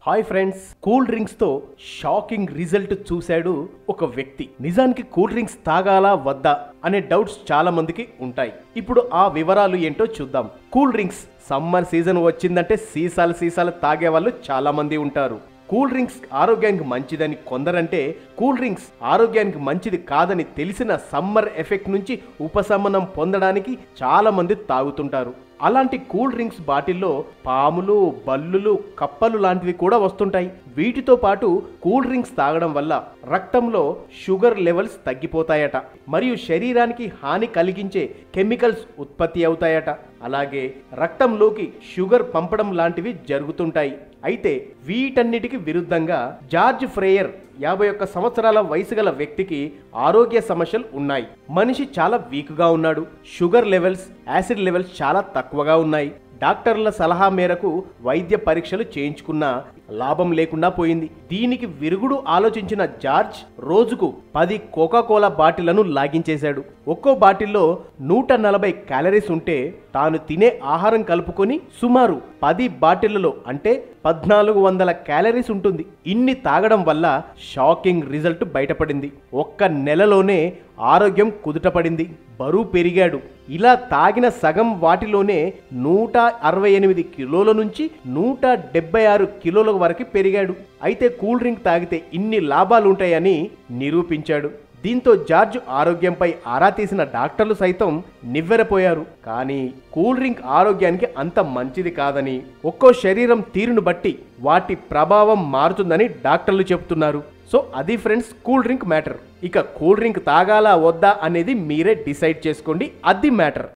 hi friends cool drinks తో shocking result చూశాడు ఒక వ్యక్తి నిజానికి కూల్ డ్రింక్స్ తాగాలా వద్దా అనే డౌట్స్ చాలా మందికి ఉంటాయి ఇప్పుడు ఆ వివరాలు ఏంటో చూద్దాం కూల్ డ్రింక్స్ సమ్మర్ సీజన్ వచ్చిందంటే సీసాలు సీసాలు తాగే వాళ్ళు చాలా మంది ఉంటారు కూల్ డ్రింక్స్ ఆరోగ్యానికి మంచిదని కొందరంటే కూల్ డ్రింక్స్ ఆరోగ్యానికి మంచిది కాదని తెలిసిన సమ్మర్ ఎఫెక్ట్ నుంచి ఉపశమనం పొందడానికి చాలా మంది తాగుతుంటారు అలాంటి కూల్ డ్రింక్స్ బాటిల్లో పాములు బల్లులు కప్పలు లాంటివి కూడా వస్తుంటాయి వీటితో పాటు కూల్ డ్రింక్స్ తాగడం వల్ల రక్తంలో షుగర్ లెవెల్స్ తగ్గిపోతాయట మరియు శరీరానికి హాని కలిగించే కెమికల్స్ ఉత్పత్తి అవుతాయట అలాగే రక్తంలోకి షుగర్ పంపడం లాంటివి జరుగుతుంటాయి అయితే వీటన్నిటికి విరుద్ధంగా జార్జ్ ఫ్రేయర్ యాభై ఒక్క సంవత్సరాల వయసు గల వ్యక్తికి ఆరోగ్య సమస్యలు ఉన్నాయి మనిషి చాలా వీక్గా ఉన్నాడు షుగర్ లెవెల్స్ యాసిడ్ లెవెల్స్ చాలా తక్కువగా ఉన్నాయి డాక్టర్ల సలహా మేరకు వైద్య పరీక్షలు చేయించుకున్నా లాభం లేకుండా పోయింది దీనికి విరుగుడు ఆలోచించిన జార్జ్ రోజుకు పది కోకా కోలా బాటిళ్లను లాగించేశాడు ఒక్కో బాటిల్లో నూట నలభై క్యాలరీస్ ఉంటే తాను తినే ఆహారం కలుపుకొని సుమారు పది బాటిళ్లలో అంటే పద్నాలుగు వందల క్యాలరీస్ ఉంటుంది ఇన్ని తాగడం వల్ల షాకింగ్ రిజల్ట్ బయటపడింది ఒక్క నెలలోనే ఆరోగ్యం కుదుటపడింది బరువు పెరిగాడు ఇలా తాగిన సగం వాటిలోనే నూట అరవై ఎనిమిది కిలోల నుంచి నూట డెబ్బై ఆరు కిలోల వరకు పెరిగాడు అయితే కూల్ డ్రింక్ తాగితే ఇన్ని లాభాలు ఉంటాయని నిరూపించాడు దీంతో జార్జ్ ఆరోగ్యంపై ఆరా తీసిన డాక్టర్లు సైతం నివ్వెరపోయారు కానీ కూల్ డ్రింక్ ఆరోగ్యానికి అంత మంచిది కాదని ఒక్కో శరీరం తీరును బట్టి వాటి ప్రభావం మారుతుందని డాక్టర్లు చెబుతున్నారు సో అది ఫ్రెండ్స్ కూల్ డ్రింక్ మ్యాటర్ ఇక కూల్ డ్రింక్ తాగాలా వద్దా అనేది మీరే డిసైడ్ చేసుకోండి అది మ్యాటర్